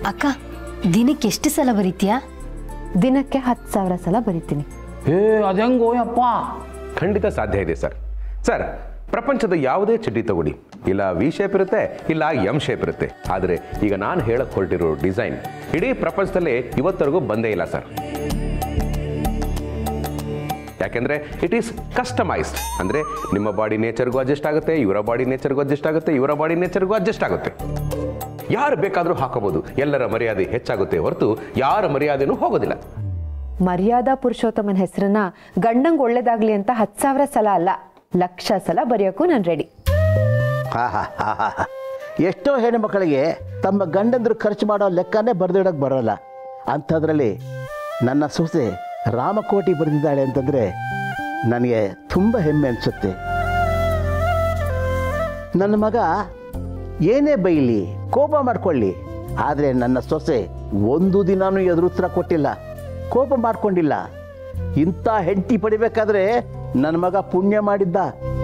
ಅಕ್ಕ ದಿನಕ್ಕೆ ಎಷ್ಟು ಸಲ ಬರೀತೀಯಾ ದಿನಕ್ಕೆ ಹತ್ತು ಸಾವಿರ ಸಲ ಬರಿತೀನಿ ಏ ಅದೆಂಗೋಯಪ್ಪ ಖಂಡಿತ ಸಾಧ್ಯ ಇದೆ ಸರ್ ಸರ್ ಪ್ರಪಂಚದ ಯಾವುದೇ ಚಡ್ಡಿ ತಗೊಳ್ಳಿ ಇಲ್ಲ ವಿ ಶೇಪ್ ಇರುತ್ತೆ ಇಲ್ಲ ಎಂ ಶೇಪ್ ಇರುತ್ತೆ ಆದರೆ ಈಗ ನಾನು ಹೇಳಕ್ ಹೊರಟಿರೋ ಡಿಸೈನ್ ಇಡೀ ಪ್ರಪಂಚದಲ್ಲೇ ಇವತ್ತರೆಗೂ ಬಂದೇ ಇಲ್ಲ ಸರ್ ಯಾಕೆಂದ್ರೆ ಇಟ್ ಈಸ್ ಕಸ್ಟಮೈಸ್ಡ್ ಅಂದ್ರೆ ನಿಮ್ಮ ಬಾಡಿ ನೇಚರ್ಗೂ ಅಡ್ಜಸ್ಟ್ ಆಗುತ್ತೆ ಇವರ ಬಾಡಿ ನೇಚರ್ಗೂ ಅಡ್ಜಸ್ಟ್ ಆಗುತ್ತೆ ಇವರ ಬಾಡಿ ನೇಚರ್ಗೂ ಅಡ್ಜಸ್ಟ್ ಆಗುತ್ತೆ ಯಾರು ಬೇಕಾದರೂ ಹಾಕೋಬಹುದು ಎಲ್ಲರ ಮರ್ಯಾದೆ ಹೆಚ್ಚಾಗುತ್ತೆ ಹೊರತು ಯಾರ ಮರ್ಯಾದೆನೂ ಹೋಗೋದಿಲ್ಲ ಮರ್ಯಾದಾ ಪುರುಷೋತ್ತಮನ ಹೆಸರನ್ನ ಗಂಡಂಗ್ ಒಳ್ಳೇದಾಗ್ಲಿ ಅಂತ ಹತ್ತು ಸಾವಿರ ಸಲ ಅಲ್ಲ ಲಕ್ಷ ಸಲ ಬರೆಯೋಕ್ಕೂ ನಾನು ರೆಡಿ ಆಹಾ ಎಷ್ಟೋ ಹೆಣ್ಣು ಮಕ್ಕಳಿಗೆ ತಮ್ಮ ಗಂಡಂದ್ರು ಖರ್ಚು ಮಾಡೋ ಲೆಕ್ಕನೇ ಬರೆದಿಡೋಕೆ ಬರೋಲ್ಲ ಅಂಥದ್ರಲ್ಲಿ ನನ್ನ ಸೊಸೆ ರಾಮಕೋಟಿ ಬರೆದಿದ್ದಾಳೆ ಅಂತಂದರೆ ನನಗೆ ತುಂಬ ಹೆಮ್ಮೆ ಅನಿಸುತ್ತೆ ನನ್ನ ಮಗ ಏನೇ ಬೈಲಿ ಕೋಪ ಮಾಡ್ಕೊಳ್ಳಿ ಆದರೆ ನನ್ನ ಸೊಸೆ ಒಂದು ದಿನಾನೂ ಎದುರುತ್ತರ ಕೊಟ್ಟಿಲ್ಲ ಕೋಪ ಮಾಡ್ಕೊಂಡಿಲ್ಲ ಇಂಥ ಹೆಂಡತಿ ಪಡಿಬೇಕಾದ್ರೆ ನನ್ನ ಮಗ ಪುಣ್ಯ ಮಾಡಿದ್ದ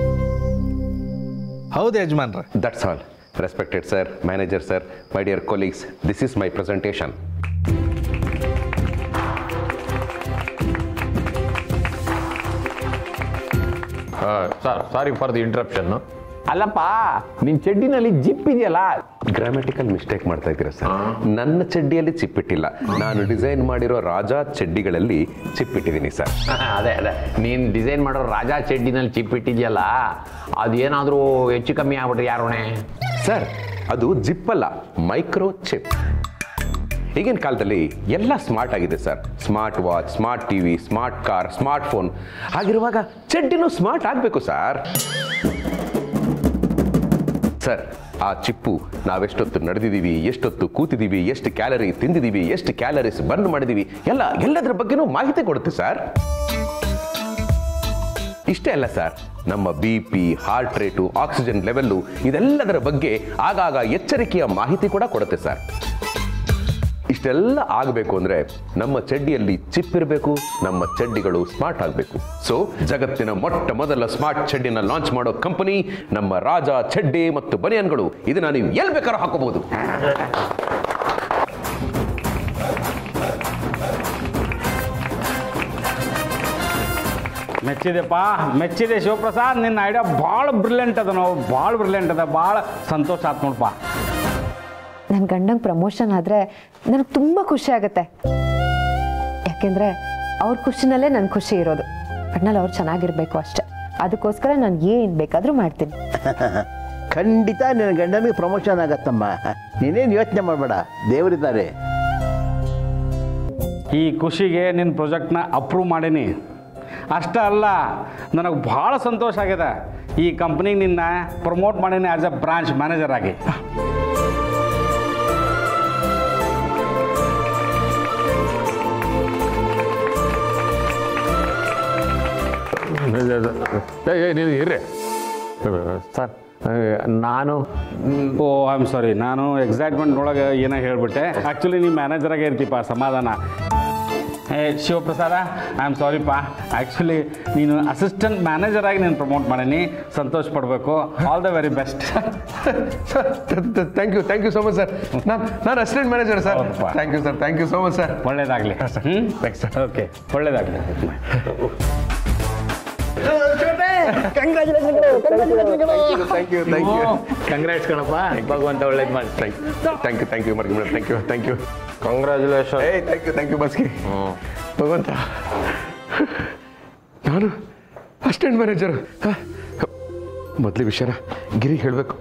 ಹೌದು ಯಜಮಾನ್ರೆ that's all respected sir manager sir my dear colleagues this is my presentation sir sorry for the interruption ಅಲ್ಲಪ್ಪ ನಿನ್ ಚಡ್ಡಿನಲ್ಲಿ ಜಿಪ್ ಇದೆಯಲ್ಲ ಗ್ರಾಮ್ಯಾಟಿಕಲ್ ಮಿಸ್ಟೇಕ್ ಮಾಡ್ತಾ ಇದ್ದೀರಾ ಸರ್ ನನ್ನ ಚಡ್ಡಿಯಲ್ಲಿ ಚಿಪ್ಪಿಟ್ಟಿಲ್ಲ ನಾನು ಡಿಸೈನ್ ಮಾಡಿರೋ ರಾಜಾ ಚಡ್ಡಿಗಳಲ್ಲಿ ಚಿಪ್ಪಿಟ್ಟಿದ್ದೀನಿ ಸರ್ ಅದೇ ಅದೇ ನೀನ್ ಡಿಸೈನ್ ಮಾಡೋ ರಾಜಾ ಚಡ್ಡಿನಲ್ಲಿ ಚಿಪ್ ಇಟ್ಟಿದ್ಯಲ್ಲ ಅದೇನಾದ್ರೂ ಹೆಚ್ಚು ಕಮ್ಮಿ ಆಗ್ಬಿಟ್ರೆ ಯಾರೋಣೆ ಸರ್ ಅದು ಜಿಪ್ ಅಲ್ಲ ಮೈಕ್ರೋ ಚಿಪ್ ಈಗಿನ ಕಾಲದಲ್ಲಿ ಎಲ್ಲ ಸ್ಮಾರ್ಟ್ ಆಗಿದೆ sir smart watch smart TV smart car smart phone ಹಾಗಿರುವಾಗ ಚಡ್ಡಿನೂ ಸ್ಮಾರ್ಟ್ ಆಗಬೇಕು ಸರ್ ಸರ್ ಆ ಚಿಪ್ಪು ನಾವೆಷ್ಟೊತ್ತು ನಡೆದಿದ್ದೀವಿ ಎಷ್ಟೊತ್ತು ಕೂತಿದ್ದೀವಿ ಎಷ್ಟು ಕ್ಯಾಲರಿ ತಿಂದಿದ್ದೀವಿ ಎಷ್ಟು ಕ್ಯಾಲರೀಸ್ ಬರ್ನ್ ಮಾಡಿದ್ದೀವಿ ಎಲ್ಲ ಎಲ್ಲದರ ಬಗ್ಗೆನೂ ಮಾಹಿತಿ ಕೊಡುತ್ತೆ ಸರ್ ಇಷ್ಟೇ ಅಲ್ಲ ಸರ್ ನಮ್ಮ B P heart rate oxygen level ಇದೆಲ್ಲದರ ಬಗ್ಗೆ ಆಗಾಗ ಎಚ್ಚರಿಕೆಯ ಮಾಹಿತಿ ಕೂಡ ಕೊಡುತ್ತೆ ಸರ್ ಇಷ್ಟೆಲ್ಲ ಆಗಬೇಕು ಅಂದ್ರೆ ನಮ್ಮ ಚಡ್ಡಿಯಲ್ಲಿ ಚಿಪ್ ಇರಬೇಕು ನಮ್ಮ ಚಡ್ಡಿಗಳು ಸ್ಮಾರ್ಟ್ ಆಗಬೇಕು ಸೊ ಜಗತ್ತಿನ ಮೊಟ್ಟ ಮೊದಲ ಸ್ಮಾರ್ಟ್ ಚಡ್ಡಿನ ಲಾಂಚ್ ಮಾಡೋ ಕಂಪನಿ ನಮ್ಮ ರಾಜ ಚಡ್ಡಿ ಮತ್ತು ಬನಿಯನ್ಗಳು ಇದನ್ನ ನೀವು ಎಲ್ಲಿ ಬೇಕಾದ್ರೂ ಹಾಕೋಬಹುದು ಮೆಚ್ಚಿದೆಪ್ಪ ಮೆಚ್ಚಿದೆ ಶಿವಪ್ರಸಾದ್ ನಿನ್ನ ಐಡಿಯಾ ಭಾಳ ಬ್ರಿಲಿಯಂಟ್ ಅದ ನಾವು ಭಾಳ ಬ್ರಿಲಿಯಂಟ್ ಅದ ಭಾಳ ಸಂತೋಷ ಆತ್ ನೋಡಪ್ಪ ನನ್ನ ಗಂಡಂಗೆ ಪ್ರಮೋಷನ್ ಆದರೆ ನನಗೆ ತುಂಬ ಖುಷಿ ಆಗುತ್ತೆ ಯಾಕೆಂದರೆ ಅವ್ರ ಖುಷಿನಲ್ಲೇ ನನ್ನ ಖುಷಿ ಇರೋದು ಒಟ್ನಲ್ಲಿ ಅವ್ರು ಚೆನ್ನಾಗಿರ್ಬೇಕು ಅಷ್ಟೆ ಅದಕ್ಕೋಸ್ಕರ ನಾನು ಏನು ಬೇಕಾದರೂ ಮಾಡ್ತೀನಿ ಖಂಡಿತ ನಿನ್ನ ಗಂಡನಿಗೆ ಪ್ರಮೋಷನ್ ಆಗತ್ತಮ್ಮ ನೀನೇನು ಯೋಚನೆ ಮಾಡಬೇಡ ದೇವರಿದ್ದಾರೆ ಈ ಖುಷಿಗೆ ನಿನ್ನ ಪ್ರಾಜೆಕ್ಟ್ನ ಅಪ್ರೂವ್ ಮಾಡೀನಿ ಅಷ್ಟೇ ಅಲ್ಲ ನನಗೆ ಭಾಳ ಸಂತೋಷ ಆಗಿದೆ ಈ ಕಂಪ್ನಿಗೆ ನಿನ್ನ ಪ್ರಮೋಟ್ ಮಾಡೀನಿ ಆಸ್ ಎ ಬ್ರಾಂಚ್ ಮ್ಯಾನೇಜರ್ ಆಗಿ ನೀನು ಇರ್ರಿ ಸರ್ ನಾನು ಓ ಐ ಆಮ್ ಸಾರಿ ನಾನು ಎಕ್ಸೈಟ್ಮೆಂಟ್ ಒಳಗೆ ಏನೋ ಹೇಳ್ಬಿಟ್ಟೆ ಆ್ಯಕ್ಚುಲಿ ನೀವು ಮ್ಯಾನೇಜರಾಗೆ ಇರ್ತೀಪ ಸಮಾಧಾನ ಏ ಶಿವಪ್ರಸಾದ ಐ ಆಮ್ ಸಾರಿಪ್ಪ ಆ್ಯಕ್ಚುಲಿ ನೀನು ಅಸಿಸ್ಟೆಂಟ್ ಮ್ಯಾನೇಜರಾಗಿ ನೀನು ಪ್ರಮೋಟ್ ಮಾಡೀನಿ ಸಂತೋಷ ಪಡಬೇಕು all the very best thank you thank you so much sir ನಾನು ನಾನು ಅಸಿಸ್ಟೆಂಟ್ ಮ್ಯಾನೇಜರ್ ಸರ್ ಹೌದಪ್ಪ. Thank you sir thank you so much sir ಒಳ್ಳೇದಾಗಲಿ ಹ್ಞೂ ಥ್ಯಾಂಕ್ಸ್ ಸರ್ ಓಕೆ ಒಳ್ಳೇದಾಗಲಿ thank you thank you congrats ಕಣಪ್ಪ ಭಗವಂತ ಒಳ್ಳೇದು ಮಾಡಿ thank you thank you Margi madam thank you thank you congratulation ಏಯ್ ಥ್ಯಾಂಕ್ ಯು ಥ್ಯಾಂಕ್ ಯು ಬಸ್ಗೆ ಭಗವಂತ ನಾನು ಅಸಿಸ್ಟೆಂಟ್ ಮ್ಯಾನೇಜರ್ ಮೊದಲೇ ವಿಷಯನ ಗಿರಿ ಹೇಳಬೇಕು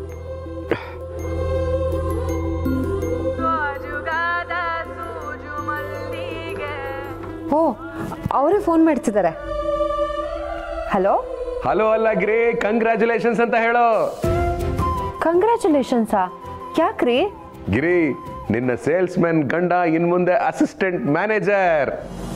ಓ ಅವರೇ ಫೋನ್ ಮಾಡ್ತಿದ್ದಾರೆ ಹಲೋ ಹಲೋ ಅಲ್ಲ ಗಿರಿ ಕಂಗ್ರ್ಯಾಚುಲೇಷನ್ಸ್ ಅಂತ ಹೇಳೋ ಕಂಗ್ರ್ಯಾಚುಲೇಷನ್ಸಾ ಯಾಕ್ರಿ ಗಿರಿ ನಿನ್ನ ಸೇಲ್ಸ್ ಮ್ಯಾನ್ ಗಂಡ ಇನ್ ಮುಂದೆ ಅಸಿಸ್ಟೆಂಟ್ ಮ್ಯಾನೇಜರ್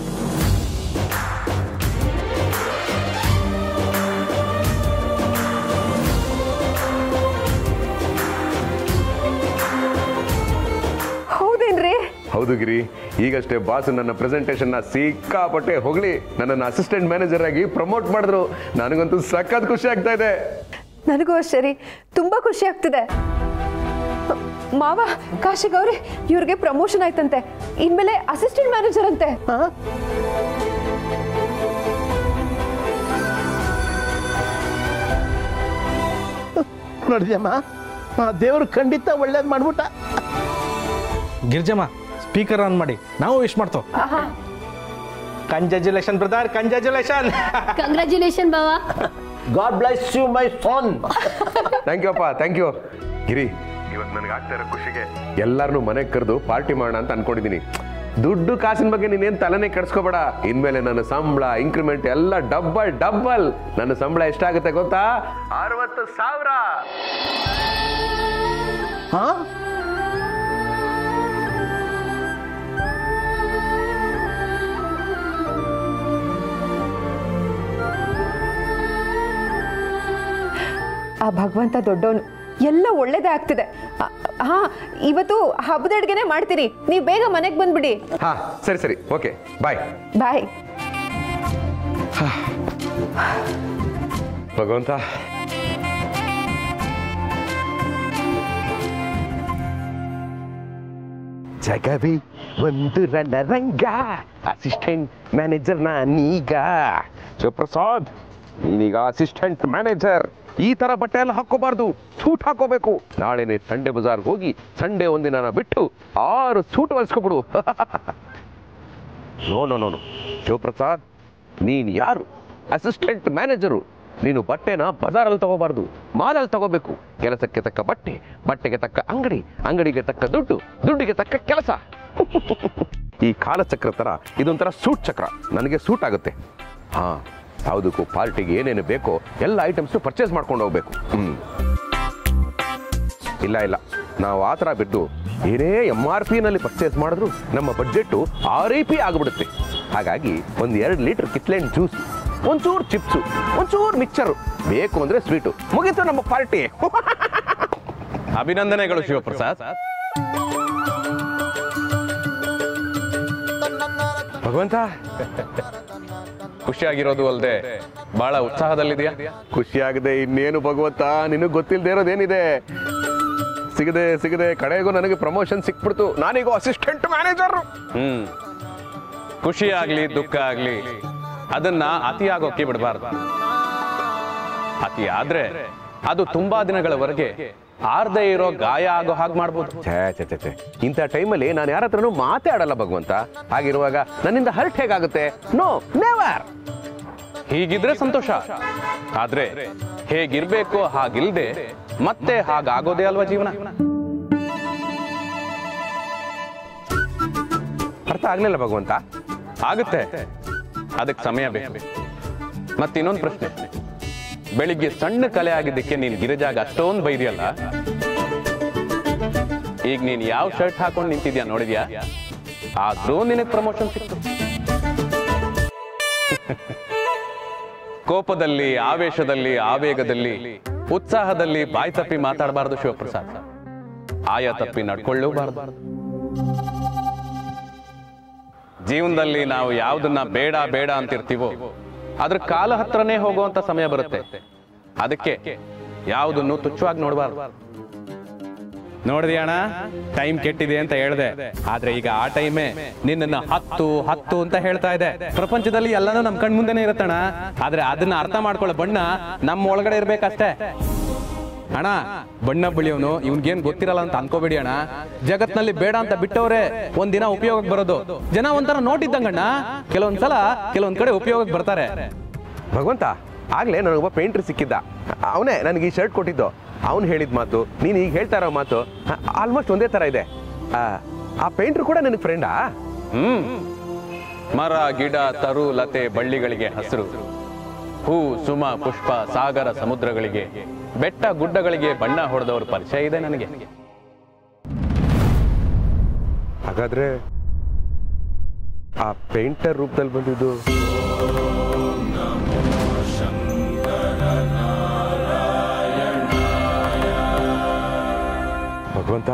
ಹೌದೇನ್ರಿ ಹೌದು ಗಿರಿ ಈಗಷ್ಟೇ ಬಾಸ್ ನನ್ನ ಪ್ರೆಸೆಂಟೇಷನ್ನ ಸಿಕ್ಕಾಪಟ್ಟೆ ಹೊಗಳಿ ನನ್ನನ್ನು ಅಸಿಸ್ಟೆಂಟ್ ಮ್ಯಾನೇಜರ್ ಆಗಿ ಪ್ರಮೋಟ್ ಮಾಡಿದ್ರು ನನಗಂತೂ ಸಖತ್ ಖುಷಿ ಆಗ್ತಾ ಇದೆ ನನಗೂ ಅಷ್ಟೇ ರೀ ತುಂಬ ಖುಷಿ ಆಗ್ತಿದೆ ಮಾವ ಕಾಶಿ ಗೌರಿ ಇವ್ರಿಗೆ ಪ್ರಮೋಷನ್ ಆಯ್ತಂತೆ ಇನ್ಮೇಲೆ ಅಸಿಸ್ಟೆಂಟ್ ಮ್ಯಾನೇಜರ್ ಅಂತೆ ನೋಡಿದ್ಯಮ್ಮ ಆ ದೇವರು ಖಂಡಿತ ಒಳ್ಳೇದು ಮಾಡ್ಬಿಟ್ಟ ಗಿರ್ಜಮ್ಮ ಸ್ಪೀಕರ್ ಆನ್ ಮಾಡಿ ನಾವು ವಿಶ್ ಮಾಡ್ತೋ ಕಂಜಾಜುಲೇಷನ್ ಬ್ರದರ್ ಕಂಜಾಜುಲೇಷನ್ ಕಂಗ್ರ್ಯಾಚುಲೇಷನ್ ಬಾವಾ god bless you my son thank you ಅಪ್ಪ ಥ್ಯಾಂಕ್ ಯು ಗಿರಿ ಇವತ್ತು ನನಗೆ ಆಗ್ತಾ ಇರೋ ಖುಷಿಗೆ ಎಲ್ಲರನ್ನೂ ಮನೆಗೆ ಕರೆದು ಪಾರ್ಟಿ ಮಾಡೋಣ ಅಂತ ಅನ್ಕೊಂಡಿದ್ದೀನಿ ದುಡ್ಡು ಕಾಸಿನ ಬಗ್ಗೆ ನೀನೇನು ತಲೆನೇ ಕೆಡಿಸ್ಕೋಬೇಡ ಇನ್ಮೇಲೆ ನನ್ನ ಸಂಬಳ ಇಂಕ್ರಿಮೆಂಟ್ ಎಲ್ಲ ಡಬ್ಬಲ್ ಡಬ್ಬಲ್ ನನ್ನ ಸಂಬಳ ಎಷ್ಟಾಗುತ್ತೆ ಗೊತ್ತಾ ಅರವತ್ತು ಸಾವಿರ ಹಾ ಆ ಭಗವಂತ ದೊಡ್ಡವನು ಎಲ್ಲ ಒಳ್ಳೇದೇ ಆಗ್ತಿದೆ ಆ, ಹಾ ಇವತ್ತು ಹಬ್ಬದ ಅಡ್ಗೆನೆ ಮಾಡ್ತೀರಿ ನೀವು ಬೇಗ ಮನೆಗೆ ಬಂದ್ಬಿಡಿ ಹಾ ಸರಿ ಸರಿ ಓಕೆ ಬಾಯ್ ಬಾಯ್ ಭಗವಂತ ಜಗವಿ ಒಂದು ರಣರಂಗ ಅಸಿಸ್ಟೆಂಟ್ ಮ್ಯಾನೇಜರ್ ನಾನೀಗ ಶಿವಪ್ರಸಾದ್ ನೀನೀಗ ಅಸಿಸ್ಟೆಂಟ್ ಮ್ಯಾನೇಜರ್ ಈ ತರ ಬಟ್ಟೆ ಎಲ್ಲ ಹಾಕೋಬಾರ್ದು ಸೂಟ್ ಹಾಕೋಬೇಕು ನಾಳೆನೆ ಸಂಡೆ ಬಜಾರ್ ಹೋಗಿ ಸಂಡೆ ಒಂದಿನ ಬಿಟ್ಟು ಆರು ಸೂಟ್ ಹೊಲಿಸ್ಕೊಬಿಡು no no no no Shivaprasad ನೀನು ಯಾರು ಅಸಿಸ್ಟೆಂಟ್ ಮ್ಯಾನೇಜರು ನೀನು ಬಟ್ಟೆನ ಬಜಾರಲ್ಲಿ ತಗೋಬಾರ್ದು ಮಾಲಲ್ಲಿ ತಗೋಬೇಕು ಕೆಲಸಕ್ಕೆ ತಕ್ಕ ಬಟ್ಟೆ ಬಟ್ಟೆಗೆ ತಕ್ಕ ಅಂಗಡಿ ಅಂಗಡಿಗೆ ತಕ್ಕ ದುಡ್ಡು ದುಡ್ಡಿಗೆ ತಕ್ಕ ಕೆಲಸ ಈ ಕಾಲಚಕ್ರ ತರ ಇದೊಂಥರ ಸೂಟ್ ಚಕ್ರ ನನಗೆ ಸೂಟ್ ಆಗುತ್ತೆ ಹಾ ಯಾವುದಕ್ಕೂ ಪಾರ್ಟಿಗೆ ಏನೇನು ಬೇಕೋ ಎಲ್ಲ ಐಟಮ್ಸ್ ಪರ್ಚೇಸ್ ಮಾಡ್ಕೊಂಡು ಹೋಗ್ಬೇಕು ಹ್ಮ್ ಇಲ್ಲ ಇಲ್ಲ ನಾವು ಆ ಥರ ಬಿದ್ದು ಏನೇ ಎಮ್ ಆರ್ ಪಿನಲ್ಲಿ ಪರ್ಚೇಸ್ ಮಾಡಿದ್ರು ನಮ್ಮ ಬಡ್ಜೆಟ್ಟು ಆರ್ ಐ ಪಿ ಆಗಿಬಿಡುತ್ತೆ ಹಾಗಾಗಿ ಒಂದು ಎರಡು ಲೀಟರ್ ಕಿತ್ಲೆಂಡ್ ಜ್ಯೂಸ್ ಒಂಚೂರು ಚಿಪ್ಸು ಒಂಚೂರು ಮಿಕ್ಚರು ಬೇಕು ಅಂದ್ರೆ ಸ್ವೀಟು ಮುಗೀತು ನಮ್ಮ ಪಾರ್ಟಿ ಅಭಿನಂದನೆಗಳು ಶಿವಪ್ರಸಾದ್ ಭಗವಂತ ಖುಷಿಯಾಗಿರೋದು ಅಲ್ಲದೆ ಬಹಳ ಉತ್ಸಾಹದಲ್ಲಿದೆಯಾ ಖುಷಿಯಾಗದೆ ಇನ್ನೇನು ಭಗವಂತ ನಿನಗೆ ಗೊತ್ತಿಲ್ಲದೆ ಇರೋದೇನಿದೆ ಸಿಗದೆ ಸಿಗದೆ ಕಡೆಗೂ ನನಗೆ ಪ್ರಮೋಷನ್ ಸಿಕ್ಬಿಡ್ತು ನಾನೀಗ ಅಸಿಸ್ಟೆಂಟ್ ಮ್ಯಾನೇಜರ್ ಹ್ಮ್ ಖುಷಿ ಆಗ್ಲಿ ದುಃಖ ಆಗ್ಲಿ ಅದನ್ನ ಅತಿ ಆಗೋಕೆ ಬಿಡಬಾರ್ದು ಅತಿ ಆದ್ರೆ ಅದು ತುಂಬಾ ದಿನಗಳವರೆಗೆ ಆರ್ದೇ ಇರೋ ಗಾಯ ಆಗೋ ಹಾಗೆ ಮಾಡ್ಬೋದು ಛೇ ಛೇ ಛೇ ಛೇ ಇಂಥ ಟೈಮಲ್ಲಿ ನಾನು ಯಾರ ಹತ್ರನೂ ಮಾತೇ ಆಡಲ್ಲ ಭಗವಂತ ಹಾಗಿರುವಾಗ ನನ್ನಿಂದ ಹರ್ಟ್ ಹೇಗಾಗುತ್ತೆ ನೋ ನೆವರ್ ಹೀಗಿದ್ರೆ ಸಂತೋಷ ಆದ್ರೆ ಹೇಗಿರ್ಬೇಕು ಹಾಗಿಲ್ದೆ ಮತ್ತೆ ಹಾಗಾಗೋದೇ ಅಲ್ವಾ ಜೀವನ ಅರ್ಥ ಆಗ್ಲಿಲ್ಲ ಭಗವಂತ ಆಗುತ್ತೆ ಅದಕ್ಕೆ ಸಮಯ ಬೇಕು ಮತ್ತೆ ಇನ್ನೊಂದು ಪ್ರಶ್ನೆ ಬೆಳಿಗ್ಗೆ ಸಣ್ಣ ಕಲೆ ಆಗಿದ್ದಕ್ಕೆ ನೀನ್ ಗಿರಿಜಾಗ ಅಷ್ಟೊಂದು ಬೈದಿಯಲ್ಲ ಈಗ ನೀನ್ ಯಾವ ಶರ್ಟ್ ಹಾಕೊಂಡು ನಿಂತಿದ್ಯಾ ನೋಡಿದ್ಯಾ ಆದ್ರೂ ನಿನಗೆ ಪ್ರಮೋಷನ್ ಸಿಕ್ತು ಕೋಪದಲ್ಲಿ ಆವೇಶದಲ್ಲಿ ಆವೇಗದಲ್ಲಿ ಉತ್ಸಾಹದಲ್ಲಿ ಬಾಯಿ ತಪ್ಪಿ ಮಾತಾಡಬಾರ್ದು ಶಿವಪ್ರಸಾದ್ ಆಯ ತಪ್ಪಿ ನಡ್ಕೊಳ್ಳೂಬಾರ್ದು ಜೀವನದಲ್ಲಿ ನಾವು ಯಾವುದನ್ನ ಬೇಡ ಬೇಡ ಅಂತಿರ್ತೀವೋ ಅದ್ರ ಕಾಲ ಹತ್ರನೇ ಹೋಗುವಂತ ಸಮಯ ಬರುತ್ತೆ ಅದಕ್ಕೆ ಯಾವುದನ್ನು ತುಚ್ಛವಾಗಿ ನೋಡಬಾರ್ದು ನೋಡಿದ್ಯಾಣ ಟೈಮ್ ಕೆಟ್ಟಿದೆ ಅಂತ ಹೇಳ್ದೆ ಆದ್ರೆ ಈಗ ಆ ಟೈಮೇ ನಿನ್ನನ್ನ ಹತ್ತು ಹತ್ತು ಅಂತ ಹೇಳ್ತಾ ಇದೆ ಪ್ರಪಂಚದಲ್ಲಿ ಎಲ್ಲನೂ ನಮ್ ಕಣ್ ಮುಂದೆನೆ ಇರುತ್ತಣ ಆದ್ರೆ ಅದನ್ನ ಅರ್ಥ ಮಾಡ್ಕೊಳ್ಳೋ ಬಣ್ಣ ನಮ್ಮ ಒಳಗಡೆ ಇರ್ಬೇಕಷ್ಟೇ ಅಣ್ಣ ಬಣ್ಣ ಬಳಿಯವನು ಇವ್ನಿಗೇನ್ ಗೊತ್ತಿರಲ್ಲ ಅಂತ ಅನ್ಕೋಬೇಡಿ ಅಣ್ಣ ಜಗತ್ನಲ್ಲಿ ಬೇಡ ಅಂತ ಬಿಟ್ಟವ್ರೆ ಒಂದಿನ ಉಪಯೋಗಕ್ಕೆ ಬರೋದು ಜನ ಒಂಥರ ನೋಟಿದ್ದಂಗಣ್ಣ ಕೆಲವೊಂದ್ಸಲ ಕೆಲವೊಂದ್ ಕಡೆ ಉಪಯೋಗಕ್ಕೆ ಬರ್ತಾರೆ ಭಗವಂತ ಆಗ್ಲೇ ನನಗೊಬ್ಬ ಪೇಂಟ್ರ್ ಸಿಕ್ಕಿದ್ದ ಅವನೇ ನನಗೆ ಈ ಶರ್ಟ್ ಕೊಟ್ಟಿದ್ದು ಅವನು ಹೇಳಿದ ಮಾತು ನೀನು ಈಗ ಹೇಳ್ತಾ ಇರೋ ಮಾತು ಆಲ್ಮೋಸ್ಟ್ ಒಂದೇ ಥರ ಇದೆ ಆ, ಆ ಪೇಂಟ್ರ್ ಕೂಡ ನನಗೆ ಫ್ರೆಂಡಾ ಹ್ಮ್ ಮರ ಗಿಡ ತರು ಲತೆ ಬಳ್ಳಿಗಳಿಗೆ ಹಸಿರು ಹೂ ಸುಮ ಪುಷ್ಪ ಸಾಗರ ಸಮುದ್ರಗಳಿಗೆ ಬೆಟ್ಟ ಗುಡ್ಡಗಳಿಗೆ ಬಣ್ಣ ಹೊಡೆದವ್ರ ಪರಿಚಯ ಇದೆ ನನಗೆ ಹಾಗಾದ್ರೆ ಆ ಪೇಂಟರ್ ರೂಪದಲ್ಲಿ ಬಂದಿದ್ದು ಭಗವಂತ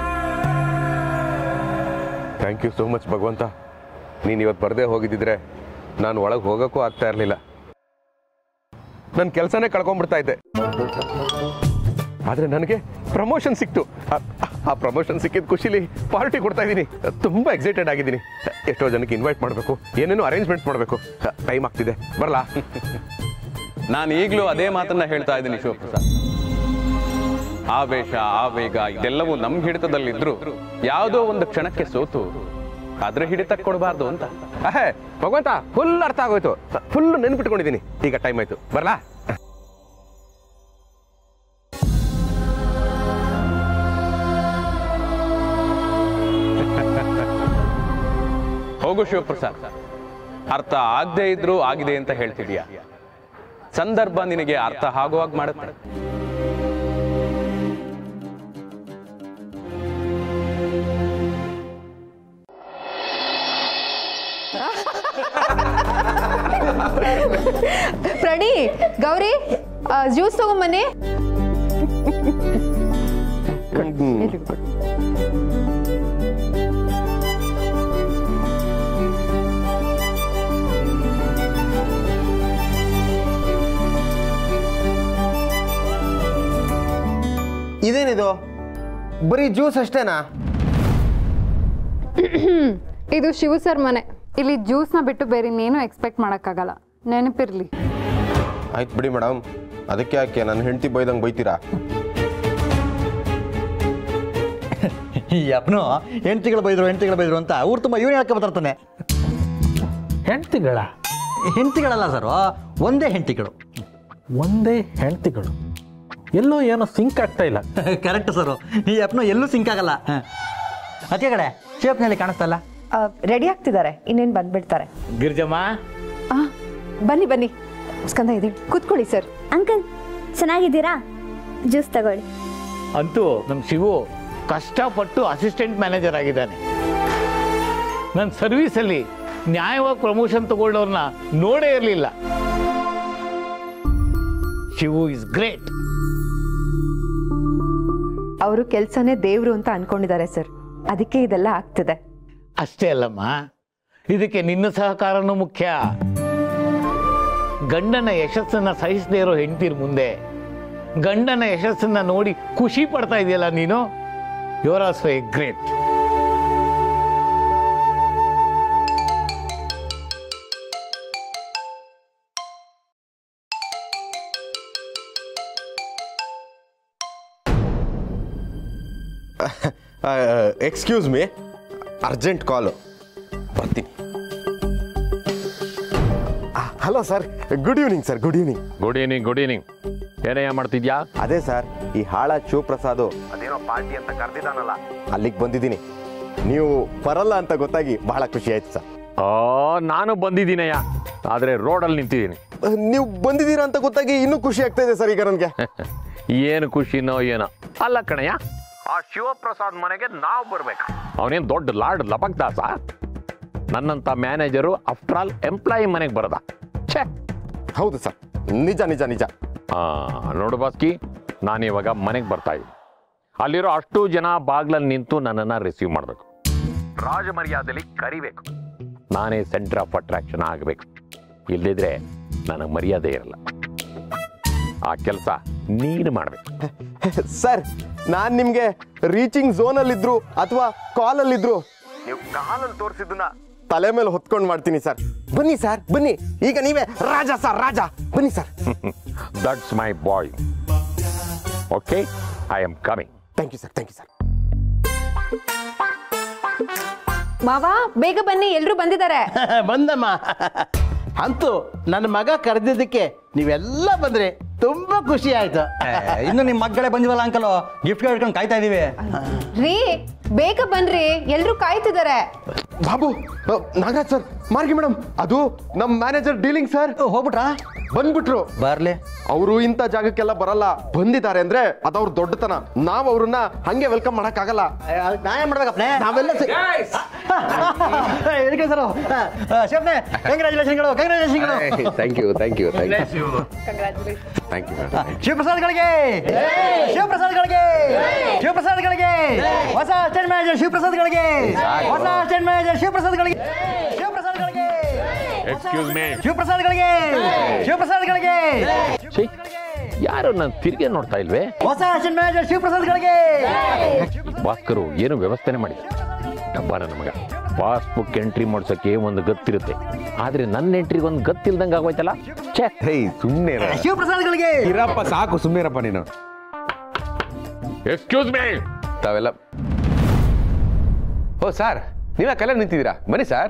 ಥ್ಯಾಂಕ್ ಯು ಸೋ ಮಚ್ ಭಗವಂತ ನೀನು ಇವತ್ತು ಬರದೇ ಹೋಗಿದ್ದಿದ್ರೆ ನಾನು ಒಳಗೆ ಹೋಗೋಕ್ಕೂ ಆಗ್ತಾ ಇರಲಿಲ್ಲ ನನ್ನ ಕೆಲಸನೇ ಕಳ್ಕೊಂಡ್ಬಿಡ್ತಾ ಇದ್ದೆ ಆದರೆ ನನಗೆ ಪ್ರಮೋಷನ್ ಸಿಕ್ತು ಅ- ಆ ಪ್ರಮೋಷನ್ ಸಿಕ್ಕಿದ ಖುಷಿಲಿ ಪಾರ್ಟಿ ಕೊಡ್ತಾ ಇದ್ದೀನಿ ತುಂಬ ಎಕ್ಸೈಟೆಡ್ ಆಗಿದ್ದೀನಿ ಎಷ್ಟೋ ಜನಕ್ಕೆ ಇನ್ವೈಟ್ ಮಾಡಬೇಕು ಏನೇನೋ ಅರೇಂಜ್ಮೆಂಟ್ಸ್ ಮಾಡಬೇಕು ಟೈಮ್ ಆಗ್ತಿದೆ ಬರಲಾ ನಾನು ಈಗಲೂ ಅದೇ ಮಾತನ್ನ ಹೇಳ್ತಾ ಇದ್ದೀನಿ ಶಿವಪ್ರಸಾದ್ ಆವೇಶ ಆವೇಗ ಇದೆಲ್ಲವೂ ನಮ್ಮ ಹಿಡಿತದಲ್ಲಿದ್ರು ಯಾವುದೋ ಒಂದು ಕ್ಷಣಕ್ಕೆ ಸೋತು ಅದ್ರ ಹಿಡಿತಕ್ಕೆ ಕೊಡಬಾರ್ದು ಅಂತ ಅಹೇ ಭಗವಂತ ಫುಲ್ ಅರ್ಥ ಆಗೋಯ್ತು ಫುಲ್ ನೆನ್ಪಿಟ್ಕೊಂಡಿದ್ದೀನಿ ಈಗ ಟೈಮ್ ಆಯ್ತು ಬರಲಾ ಹೋಗು ಶಿವಪ್ರಸಾದ್ ಅರ್ಥ ಆಗದೆ ಇದ್ರೂ ಆಗಿದೆ ಅಂತ ಹೇಳ್ತಿದೀಯ ಸಂದರ್ಭ ನಿನಗೆ ಅರ್ಥ ಆಗುವಾಗ ಮಾಡುತ್ತೆ ಪ್ರಣಿ ಗೌರಿ ಜ್ಯೂಸ್ ತಗೊಂಬನ್ನಿ ಇದೇನಿದು ಬರೀ ಜ್ಯೂಸ್ ಅಷ್ಟೇನಾ ಇದು ಶಿವ ಸರ್ ಮನೆ ಇಲ್ಲಿ ಜ್ಯೂಸ್ನ ಬಿಟ್ಟು ಬೇರೆ ಇನ್ನೇನು ಎಕ್ಸ್ಪೆಕ್ಟ್ ಮಾಡೋಕ್ಕಾಗಲ್ಲ ನೆನಪಿರ್ಲಿ ಆಯ್ತು ಬಿಡಿ ಮೇಡಮ್ ಅದಕ್ಕೆ ಯಾಕೆ ನನ್ನ ಹೆಂಡತಿ ಬೈದಂಗೆ ಬೈತೀರಾ ಈ ಅಪ್ಪನು ಹೆಂಡ್ತಿಗಳು ಬೈದ್ರು ಹೆಂಡ್ತಿಗಳು ಬೈದ್ರು ಅಂತ ಊರು ತುಂಬ ಇವನೇ ಹೇಳ್ಕೊ ಬರ್ತಾನೆ ಹೆಂಡ್ತಿಗಳ ಹೆಂಡ್ತಿಗಳಲ್ಲ ಸರ್ ಒಂದೇ ಹೆಂಡ್ತಿಗಳು ಒಂದೇ ಹೆಂಡ್ತಿಗಳು ಎಲ್ಲೋ ಏನೋ ಸಿಂಕ್ ಆಗ್ತಾ ಇಲ್ಲ ಕರೆಕ್ಟ್ ಸರ್ ಈ ಅಪ್ಪನು ಎಲ್ಲೂ ಸಿಂಕ್ ಆಗಲ್ಲ ಅದಕ್ಕೆ ಕಡೆ ಶೇಪ್ನಲ್ಲಿ ಕಾಣಿಸ್ತಲ್ಲ ರೆಡಿ ಆಗ್ತಿದ್ದಾರೆ ಇನ್ನೇನು ಬಂದ್ಬಿಡ್ತಾರೆ ಗಿರ್ಜಮ್ಮ ಆ, ಬನ್ನಿ ಬನ್ನಿ ಸ್ಕಂದ ಇದೆ ಕೂತ್ಕೊಳ್ಳಿ ಸರ್ ಅಂಕಲ್ ಚೆನ್ನಾಗಿದ್ದೀರಾ ಜ್ಯೂಸ್ ತಗೊಳ್ಳಿ ಅಂತೂ ನಮ್ಮ ಶಿವು ಕಷ್ಟಪಟ್ಟು ಅಸಿಸ್ಟೆಂಟ್ ಮ್ಯಾನೇಜರ್ ಆಗಿದ್ದಾನೆ ನನ್ನ ಸರ್ವೀಸಲ್ಲಿ ನ್ಯಾಯವಾಗಿ ಪ್ರಮೋಷನ್ ತಗೊಳ್ಳೋರ್ನ ನೋಡೇ ಇರಲಿಲ್ಲ ಶಿವು ಇಸ್ ಗ್ರೇಟ್ ಅವರು ಕೆಲಸನೇ ದೇವ್ರು ಅಂತ ಅನ್ಕೊಂಡಿದ್ದಾರೆ ಸರ್ ಅದಕ್ಕೆ ಇದೆಲ್ಲ ಆಗ್ತಿದೆ ಅಷ್ಟೇ ಅಲ್ಲಮ್ಮ ಇದಕ್ಕೆ ನಿನ್ನ ಸಹಕಾರನೂ ಮುಖ್ಯ ಗಂಡನ ಯಶಸ್ಸನ್ನ ಸಹಿಸದೇ ಇರೋ ಹೆಂಡತಿರ್ ಮುಂದೆ ಗಂಡನ ಯಶಸ್ಸನ್ನ ನೋಡಿ ಖುಷಿ ಪಡ್ತಾ ಇದೆಯಲ್ಲ ನೀನು your also a great excuse me urgent call ಬರ್ತೀನಿ hello sir good evening sir good evening good evening good evening ಏನಯ್ಯ ಮಾಡ್ತಿದ್ಯಾ ಅದೇ ಸರ್ ಈ ಹಾಳ ಶಿವಪ್ರಸಾದು ಅದೇನೋ ಪಾರ್ಟಿ ಅಂತ ಕರೆದಿದ್ದಾನಲ್ಲ ಅಲ್ಲಿಗೆ ಬಂದಿದ್ದೀನಿ ನೀವು ಬರಲ್ಲ ಅಂತ ಗೊತ್ತಾಗಿ ಬಹಳ ಖುಷಿ ಆಯ್ತು ಸರ್ ಆ ನಾನು ಬಂದಿದ್ದೀನಯ್ಯ ಆದರೆ ರೋಡಲ್ಲಿ ನಿಂತಿದ್ದೀನಿ ನೀವು ಬಂದಿದ್ದೀರಾ ಅಂತ ಗೊತ್ತಾಗಿ ಇನ್ನೂ ಖುಷಿ ಆಗ್ತಾ ಇದೆ ಸರ್ ಈಗ ನನಗೆ ಏನು ಖುಷಿನೋ ಏನೋ ಅಲ್ಲ ಕಣಯ್ಯ ಆ ಶಿವಪ್ರಸಾದ್ ಮನೆಗೆ ನಾವು ಬರ್ಬೇಕು ಅವನೇನು ದೊಡ್ಡ ಲಾರ್ಡ್ ಲಪಕ್ದಾಸ ನನ್ನಂಥ ಮ್ಯಾನೇಜರು ಆಫ್ಟರ್ ಆಲ್ ಎಂಪ್ಲಾಯಿ ಮನೆಗೆ ಬರದ ಛೇ ಹೌದು ಸರ್ ನಿಜ ನಿಜ ನಿಜ ಆ, ನೋಡು ಬಾಸ್ಕಿ ನಾನು ಇವಾಗ ಮನೆಗೆ ಬರ್ತಾ ಇದ್ದೀನಿ ಅಲ್ಲಿರೋ ಅಷ್ಟು ಜನ ಬಾಗ್ಲಲ್ಲಿ ನಿಂತು ನನ್ನನ್ನು ರಿಸೀವ್ ಮಾಡಬೇಕು ರಾಜ ಮರ್ಯಾದೆಯಲ್ಲಿ ಕರಿಬೇಕು ನಾನೇ ಸೆಂಟರ್ ಆಫ್ ಅಟ್ರಾಕ್ಷನ್ ಆಗಬೇಕು ಇಲ್ಲದಿದ್ರೆ ನನಗೆ ಮರ್ಯಾದೆ ಇರಲ್ಲ ಆ ಕೆಲಸ ನೀನು ಮಾಡಬೇಕು ಸರ್ ನಾನು ನಿಮಗೆ ರೀಚಿಂಗ್ ಝೋನಲ್ಲಿದ್ರು ಅಥವಾ ಕಾಲಲ್ಲಿದ್ರು ನೀವು ಕಾಲಲ್ಲಿ ತೋರಿಸಿದ್ದನ್ನ ತಲೆ ಮೇಲೆ ಹೊತ್ಕೊಂಡು ಮಾಡ್ತೀನಿ ಸರ್ ಬನ್ನಿ ಸರ್ ಬನ್ನಿ ಈಗ ನೀವೇ ರಾಜ ಸರ್ ರಾಜ ಬನ್ನಿ sir that's my boy okay I am coming thank you sir thank you sir ಮಾವ ಬೇಗ ಬನ್ನಿ ಎಲ್ರು ಬಂದಿದ್ದಾರೆ ಬಂದಮ್ಮ ಅಂತೂ ನನ್ನ ಮಗ ಕರೆದಿದ್ದಕ್ಕೆ ನೀವೆಲ್ಲ ಬಂದ್ರೆ ತುಂಬಾ ಖುಷಿ ಆಯ್ತು ಇನ್ನು ನಿಮ್ಮ ಮಕ್ಕಳೇ ಬಂದಿವಲ್ಲ ಅಂಕಲು ಗಿಫ್ಟ್ ಹಿಡ್ಕೊಂಡು ಕಾಯ್ತಾ ಇದೀವಿ ರೀ ಬೇಗ ಬನ್ರಿ ಎಲ್ರು ಕಾಯ್ತಿದ್ದಾರೆ ಬಾಬು ಅ, ನಾಗರಾಜ್ ಸರ್ ಮಾರ್ಗಿ ಮೇಡಮ್ ಅದು ನಮ್ಮ ಮ್ಯಾನೇಜರ್ ಡೀಲಿಂಗ್ ಸರ್ ಹೋಗ್ಬಿಟ್ರಾ ಬಂದ್ಬಿಟ್ರು ಬರ್ಲಿ ಅವರು ಇಂಥ ಜಾಗಕ್ಕೆಲ್ಲ ಬರಲ್ಲ ಬಂದಿದ್ದಾರೆ ಅಂದ್ರೆ ಅದವ್ರ ದೊಡ್ಡತನ ನಾವ್ ಅವ್ರನ್ನ ಹಂಗೆ ವೆಲ್ಕಮ್ ಮಾಡಕ್ಕಾಗಲ್ಲ ನಾ ಏನ್ ಮಾಡ್ಬೇಕಪ್ಪ ನಾವೆಲ್ಲ ಸೇ- ಇದಕ್ಕೆ ಸರ್ ಶೇಪ್ನೆ ಕಂಗ್ರ್ಯಾಚುಲೇಷನ್ಗಳು ಕಂಗ್ರ್ಯಾಚುಲೇಷನ್ಗಳು thank you thank you thank you thank you madam ಶಿವಪ್ರಸಾದ್ಗಳಿಗೆ ಶಿವಪ್ರಸಾದ್ಗಳಿಗೆ ಶಿವಪ್ರಸಾದ್ಗಳಿಗೆ ಹೊಸ ಅಸಿಸ್ಟೆಂಟ್ ಮ್ಯಾನೇಜರ್ ಶಿವಪ್ರಸಾದ್ಗಳಿಗೆ ಹೊಸ ಅಸಿಸ್ಟೆಂಟ್ ಮ್ಯಾನೇಜರ್ ಶಿವಪ್ರಸಾದ್ಗಳಿಗೆ ಶಿವಪ್ರಸಾದ್ಗಳಿಗೆ ಎಕ್ಸ್ಕ್ಯೂಸ್ ಮೀ ಶಿವಪ್ರಸಾದ್ಗಳಿಗೆ ಶಿವಪ್ರಸಾದ್ಗಳಿಗೆ ಯಾರು ನಾನು ತಿರುಗಿ ನೋಡ್ತಾ ಇಲ್ವೇ ಹೊಸ ಅಸಿಸ್ಟೆಂಟ್ ಮ್ಯಾನೇಜರ್ ಶಿವಪ್ರಸಾದ್ಗಳಿಗೆ ಭಾಸ್ಕರು ಏನು ವ್ಯವಸ್ಥೆನೆ ಮಾಡಿದ ಡಬ್ಬಾರ ನಮಗ ಪಾಸ್ಬುಕ್ ಎಂಟ್ರಿ ಮಾಡ್ಸೋಕೆ ಒಂದು ಗತ್ತಿರುತ್ತೆ ಆದ್ರೆ ನನ್ನ ಎಂಟ್ರಿಗೆ ಒಂದು ಗತ್ತಿಲ್ದಂಗೆ ಆಗೋಯ್ತಲ್ಲ ಛೇ ಹೇ ಸುಮ್ಮನೆ ಶಿವಪ್ರಸಾದ್ಗಳಿಗೆ ಇರಪ್ಪ ಸಾಕು ಸುಮ್ಮನೆ ಇರಪ್ಪ ನೀನು ಎಕ್ಸ್ಕ್ಯೂಸ್ ಮೀ ತಾವೆಲ್ಲ ಓ ಸರ್ ನೀವೇ ಕಲೆ ನಿಂತಿದ್ದೀರಾ ಬನ್ನಿ sir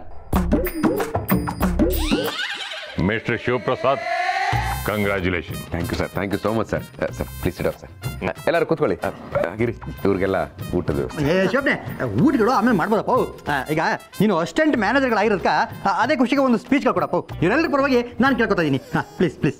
mister Shivaprasad congratulation thank you sir thank you so much sir sir please ಇಡೋ ಸರ್ ಎಲ್ಲರೂ ಕೂತ್ಕೊಳ್ಳಿ ಆ, ಗಿರಿ ಇವ್ರಿಗೆಲ್ಲ ಊಟದ ವ್ಯವಸ್ಥೆ ಏ ಶಿವಪ್ನೆ ಊಟಗಳು ಆಮೇಲೆ ಮಾಡ್ಬೋದಪ್ಪ ಆ, ಈಗ ನೀನು ಅಸಿಸ್ಟೆಂಟ್ ಮ್ಯಾನೇಜರ್ಗಳಾಗಿರೋದಕ್ಕ ಆ, ಅದೇ ಖುಷಿಗೆ ಒಂದು ಸ್ಪೀಚ್ಗಳು ಕೊಡಪ್ಪ ಇವರೆಲ್ಲರ ಪರವಾಗಿ ನಾನು ಕೇಳ್ಕೊತಾ ಇದ್ದೀನಿ ಹಾಂ ಪ್ಲೀಸ್ ಪ್ಲೀಸ್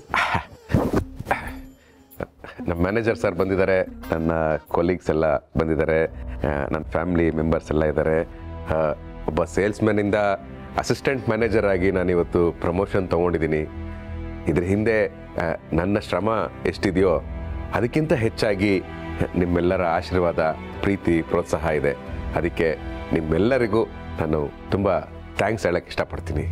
ನಮ್ಮ ಮ್ಯಾನೇಜರ್ ಸರ್ ಬಂದಿದ್ದಾರೆ ನನ್ನ ಕೊಲೀಗ್ಸ್ ಎಲ್ಲ ಬಂದಿದ್ದಾರೆ ಆ, ನನ್ನ ಫ್ಯಾಮಿಲಿ ಮೆಂಬರ್ಸ್ ಎಲ್ಲ ಇದ್ದಾರೆ ಆ, ಒಬ್ಬ ಸೇಲ್ಸ್ಮ್ಯಾನಿಂದ ಅಸಿಸ್ಟೆಂಟ್ ಮ್ಯಾನೇಜರ್ ಆಗಿ ನಾನಿವತ್ತು ಪ್ರಮೋಷನ್ ತೊಗೊಂಡಿದ್ದೀನಿ ಇದ್ರ ಹಿಂದೆ ಆ, ನನ್ನ ಶ್ರಮ ಎಷ್ಟಿದೆಯೋ ಅದಕ್ಕಿಂತ ಹೆಚ್ಚಾಗಿ ನಿಮ್ಮೆಲ್ಲರ ಆಶೀರ್ವಾದ ಪ್ರೀತಿ ಪ್ರೋತ್ಸಾಹ ಇದೆ ಅದಕ್ಕೆ ನಿಮ್ಮೆಲ್ಲರಿಗೂ ನಾನು ತುಂಬ ಥ್ಯಾಂಕ್ಸ್ ಹೇಳಕ್ಕೆ ಇಷ್ಟಪಡ್ತೀನಿ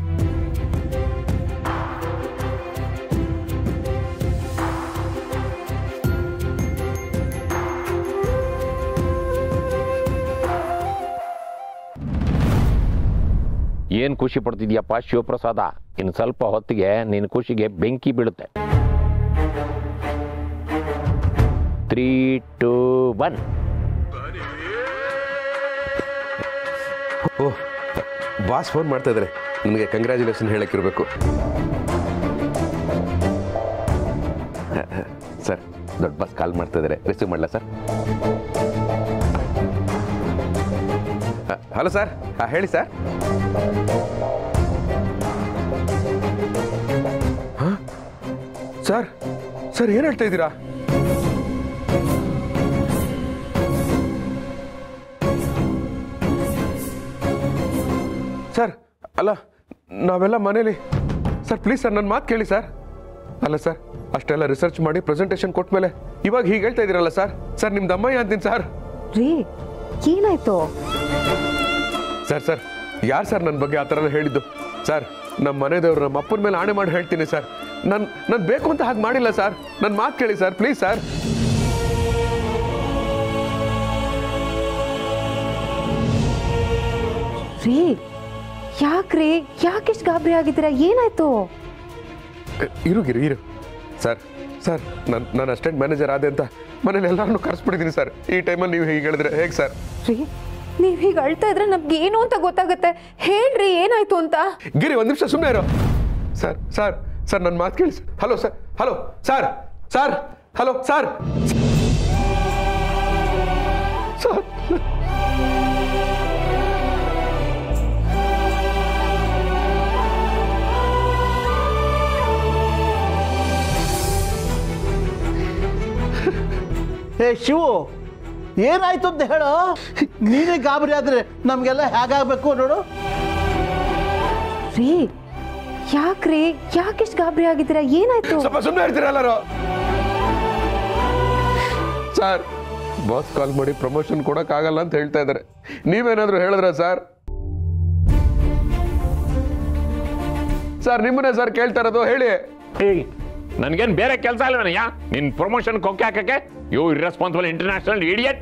ಏನ್ ಖುಷಿ ಪಡ್ತಿದ್ಯಪ್ಪ ಶಿವಪ್ರಸಾದ ಇನ್ನು ಸ್ವಲ್ಪ ಹೊತ್ತಿಗೆ ನಿನ್ನ ಖುಷಿಗೆ ಬೆಂಕಿ ಬೀಳುತ್ತೆ three two one oh boss phone ಮಾಡ್ತಾ ಇದ್ದಾರೆ ನನಗೆ ಕಂಗ್ರ್ಯಾಚುಲೇಷನ್ ಹೇಳಕ್ಕಿರಬೇಕು ಸರ್ ದೊಡ್ಡ ಬಾಸ್ ಕಾಲ್ ಮಾಡ್ತಾ ಇದ್ದಾರೆ ರಿಸೀವ್ ಮಾಡಲ ಸರ್ ಹಲೋ ಸರ್ ಹೇಳಿ ಸರ್ ಸರ್ ಸರ್ ಏನು ಹೇಳ್ತಾ ಇದ್ದೀರಾ ಸರ್ ಅಲ್ಲ ನಾವೆಲ್ಲ ಮನೇಲಿ ಸರ್ ಪ್ಲೀಸ್ ಸರ್ ನನ್ನ ಮಾತು ಕೇಳಿ ಸರ್ ಅಲ್ಲ ಸರ್ ಅಷ್ಟೆಲ್ಲ ರಿಸರ್ಚ್ ಮಾಡಿ ಪ್ರೆಸೆಂಟೇಷನ್ ಕೊಟ್ಮೇಲೆ ಇವಾಗ ಹೀಗೆ ಹೇಳ್ತಾ ಇದ್ದೀರಲ್ಲ ಸರ್ ಸರ್ ನಿಮ್ದು ಅಮ್ಮಯ್ಯ ಅಂತೀನಿ ಸರ್ ರೀ ಏನಾಯ್ತು ಸರ್ ಸರ್ ಯಾರು ಸರ್ ನನ್ನ ಬಗ್ಗೆ ಆ ಥರ ಹೇಳಿದ್ದು ಸರ್ ನಮ್ಮ ಮನೆದೇವ್ರು ನಮ್ಮ ಅಪ್ಪನ ಮೇಲೆ ಆಣೆ ಮಾಡಿ ಹೇಳ್ತೀನಿ ಸರ್ ನಾನು ನಾನು ಬೇಕು ಅಂತ ಹಾಗೆ ಮಾಡಿಲ್ಲ ಸರ್ ನನ್ನ ಮಾತು ಕೇಳಿ ಸರ್ ಪ್ಲೀಸ್ ಸರ್ ರೀ ಯಾಕ್ರಿ ಯಾಕಿಷ್ಟು ಗಾಬರಿ ಆಗಿದ್ದೀರಾ ಏನಾಯ್ತು ಇರು ಗಿರು ಇರು ಸರ್ ಸರ್ ನಾನು ನಾನು ಅಸ್ಟೆಂಟ್ ಮ್ಯಾನೇಜರ್ ಆದೆ ಅಂತ ಮನೇಲಿ ಎಲ್ಲರನ್ನೂ ಕರೆಸ್ಬಿಟ್ಟಿದ್ದೀನಿ ಸರ್ ಈ ಟೈಮಲ್ಲಿ ನೀವು ಹೀಗೆ ಹೇಳಿದ್ರೆ ಹೇಗೆ ಸರ್ ರೀ ನೀವ್ ಹೀಗೆ ಅಳ್ತಾ ಇದ್ರೆ ನಮ್ಗೆ ಏನು ಅಂತ ಗೊತ್ತಾಗುತ್ತೆ ಹೇಳ್ರಿ ಏನಾಯ್ತು ಅಂತ ಗಿರಿ ಒಂದು ನಿಮಿಷ ಸುಮ್ಮನೆ ಇರೋ ಸರ್ ಸರ್ ಸರ್ ನನ್ನ ಮಾತು ಕೇಳಿ hello sir hello sir sir hello sir sir ಏ ಶಿವು ಏನಾಯ್ತು ಅಂತ ಹೇಳು ನೀನೇ ಗಾಬರಿ ಆದ್ರೆ ನಮಗೆಲ್ಲ ಹೇಗಾಗಬೇಕು ನೋಡು ರೀ ಯಾಕ್ರಿ ಯಾಕಿಷ್ಟು ಗಾಬರಿ ಆಗಿದ್ದೀರಾ ಏನಾಯ್ತು ಸ್ವಲ್ಪ ಸುಮ್ಮನೆ ಇರ್ತೀರ ಎಲ್ಲರೂ ಸರ್ ಬಾಸ್ ಕಾಲ್ ಮಾಡಿ ಪ್ರಮೋಷನ್ ಕೊಡೋಕ್ಕಾಗಲ್ಲ ಅಂತ ಹೇಳ್ತಾ ಇದ್ದಾರೆ ನೀವೇನಾದರೂ ಹೇಳಿದ್ರ ಸರ್ ಸರ್ ನಿಮ್ಮನ್ನೇ ಸರ್ ಕೇಳ್ತಾ ಇರೋದು ಹೇಳಿ ನನ್ಗೇನ್ ಬೇರೆ ಕೆಲಸ ಇಲ್ವನಯ್ಯ ನಿನ್ ಪ್ರಮೋಷನ್ ಕೊಕ್ಕೆ ಹಾಕಕ್ಕೆ ಯು ಇರ್ರೆಸ್ಪಾನ್ಸಿಬಲ್ ಇಂಟರ್ನ್ಯಾಷನಲ್ ಇಡಿಯಟ್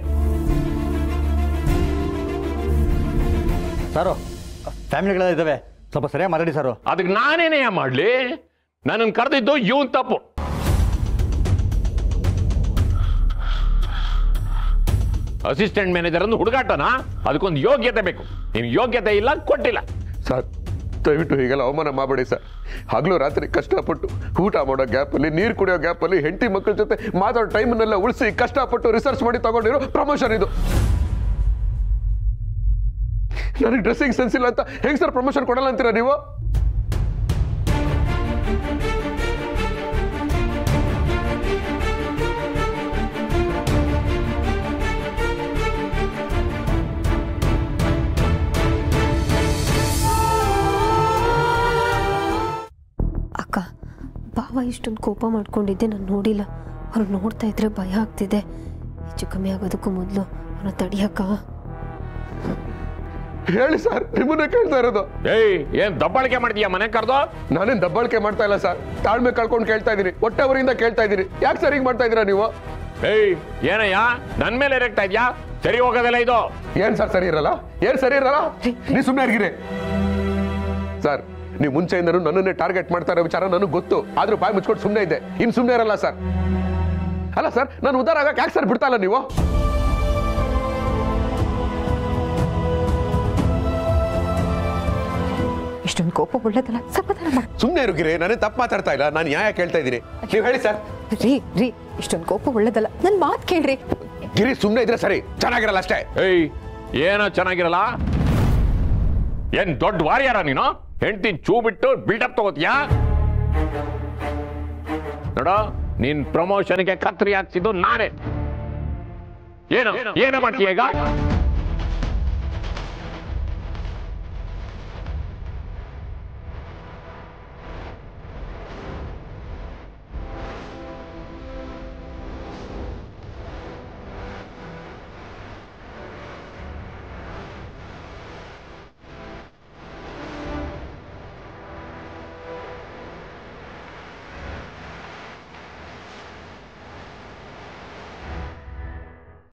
ಸಾರು ಫ್ಯಾಮಿಲಿಗಳೆಲ್ಲ ಇದ್ದಾವೆ ಸ್ವಲ್ಪ ಸರಿಯಾಗಿ ಮಾತಾಡಿ ಸಾರು ಅದಕ್ಕೆ ನಾನೇನೆಯ ಮಾಡ್ಲಿ ನನ್ನನ್ನು ಕರೆದಿದ್ದು ಇವನ್ ತಪ್ಪು ಅಸಿಸ್ಟೆಂಟ್ ಮ್ಯಾನೇಜರ್ ಅಂದು ಹುಡುಗಾಟನ ಅದಕ್ಕೊಂದು ಯೋಗ್ಯತೆ ಬೇಕು ನಿನ್ ಯೋಗ್ಯತೆ ಇಲ್ಲ ಕೊಟ್ಟಿಲ್ಲ ಸರ್ ದಯವಿಟ್ಟು ಹೀಗೆಲ್ಲ ಅವಮಾನ ಮಾಡಬೇಡಿ ಸರ್ ಹಗಲು ರಾತ್ರಿ ಕಷ್ಟಪಟ್ಟು ಊಟ ಮಾಡೋ ಗ್ಯಾಪಲ್ಲಿ ನೀರು ಕುಡಿಯೋ ಗ್ಯಾಪಲ್ಲಿ ಹೆಂಡತಿ ಮಕ್ಕಳ ಜೊತೆ ಮಾತಾಡೋ ಟೈಮನ್ನೆಲ್ಲ ಉಳಿಸಿ ಕಷ್ಟಪಟ್ಟು ರಿಸರ್ಚ್ ಮಾಡಿ ತಗೊಂಡಿರೋ ಪ್ರಮೋಷನ್ ಇದು ನನಗೆ ಡ್ರೆಸ್ಸಿಂಗ್ ಸೆನ್ಸ್ ಇಲ್ಲ ಅಂತ ಹೆಂಗ್ ಸರ್ ಪ್ರಮೋಷನ್ ಕೊಡಲ್ಲ ಅಂತೀರಾ ನೀವು ಅಕ್ಕ ಬಾವ ಇಷ್ಟೊಂದು ಕೋಪ ಮಾಡ್ಕೊಂಡಿದ್ದೆ ನಾನು ನೋಡಿಲ್ಲ ಅವ್ರು ನೋಡ್ತಾ ಇದ್ರೆ ಭಯ ಆಗ್ತಿದೆ ಹೆಚ್ಚು ಕಮ್ಮಿ ಆಗೋದಕ್ಕೂ ಮೊದಲು ಅವನ ತಡಿಯಕ್ಕ ಹೇಳಿ ಸರ್ ನಿಮ್ಮನ್ನೇ ಕೇಳ್ತಾ ಇರೋದು ಏಯ್ ಏನ್ ದಬ್ಬಾಳಿಕೆ ಮಾಡ್ತೀಯ ಮನೆ ಕರ್ದು ನಾನೇನ್ ದಬ್ಬಾಳಿಕೆ ಮಾಡ್ತಾ ಇಲ್ಲ ಸರ್ ತಾಳ್ಮೆ ಕಳ್ಕೊಂಡು ಕೇಳ್ತಾ ಇದೀನಿ ಹೊಟ್ಟೆವರಿಂದ ಕೇಳ್ತಾ ಇದೀನಿ ಯಾಕೆ ಸರ್ ಹಿಂಗ್ ಮಾಡ್ತಾ ಇದೀರಾ ನೀವು ಏಯ್ ಏನಯ್ಯ ನನ್ ಮೇಲೆ ರೇಗ್ತಾ ಇದ್ಯಾ ಸರಿ ಹೋಗೋದಿಲ್ಲ ಇದು ಏನ್ ಸರ್ ಸರಿ ಇರಲ್ಲ ಏನ್ ಸರಿ ಇರಲ್ಲ ನೀ ಸುಮ್ಮನೆ ಇರ್ಗಿರಿ ಸರ್ ನೀವು ಮುಂಚೆಯಿಂದನೂ ನನ್ನನ್ನೇ ಟಾರ್ಗೆಟ್ ಮಾಡ್ತಾ ಇರೋ ವಿಚಾರ ನನಗೆ ಗೊತ್ತು ಆದ್ರೂ ಬಾಯಿ ಮುಚ್ಕೊಂಡು ಸುಮ್ಮನೆ ಇದ್ದೆ ಇನ್ ಸುಮ್ಮನೆ ಇರಲ್ಲ ಸರ್ ಅಲ್ಲ ಸರ್ ನಾನು ಉದಾರ ಆಗಕ್ಕೆ ಯಾಕೆ ಸರ್ ಬಿಡ್ತಾ ಇಲ್ಲ ನೀವು ಇಷ್ಟೊಂದು ಕೋಪ ಒಳ್ಳೇದಲ್ಲ ಸಮಾಧಾನ ಮಾಡಿ ಸುಮ್ಮನೆ ಇರುಗಿರಿ ನಾನೇ ತಪ್ಪು ಮಾತಾಡ್ತಾ ಇಲ್ಲ ನಾನು ನ್ಯಾಯ ಕೇಳ್ತಾ ಇದ್ದೀನಿ ನೀವು ಹೇಳಿ ಸರ್ ರೀ ರೀ ಇಷ್ಟೊಂದು ಕೋಪ ಒಳ್ಳೇದಲ್ಲ ನನ್ನ ಮಾತು ಕೇಳ್ರಿ ಗಿರಿ ಸುಮ್ಮನೆ ಇದ್ರೆ ಸರಿ ಚೆನ್ನಾಗಿರಲ್ಲ ಅಷ್ಟೇ ಏಯ್ ಏನೋ ಚೆನ್ನಾಗಿರಲ್ಲ ಏನ್ ದೊಡ್ಡ ವಾರಿಯಾರ ನೀನು ಹೆಂಡ್ತಿನ್ ಚೂ ಬಿಟ್ಟು ಬಿಲ್ಡಪ್ ತಗೋತೀಯಾ ನೋಡೋ ನಿನ್ ಪ್ರಮೋಷನ್ಗೆ ಕತ್ರಿ ಹಾಕ್ಸಿದ್ದು ನಾನೇ ಏನು ಏನ ಮಾಡ್ತೀಯ ಈಗ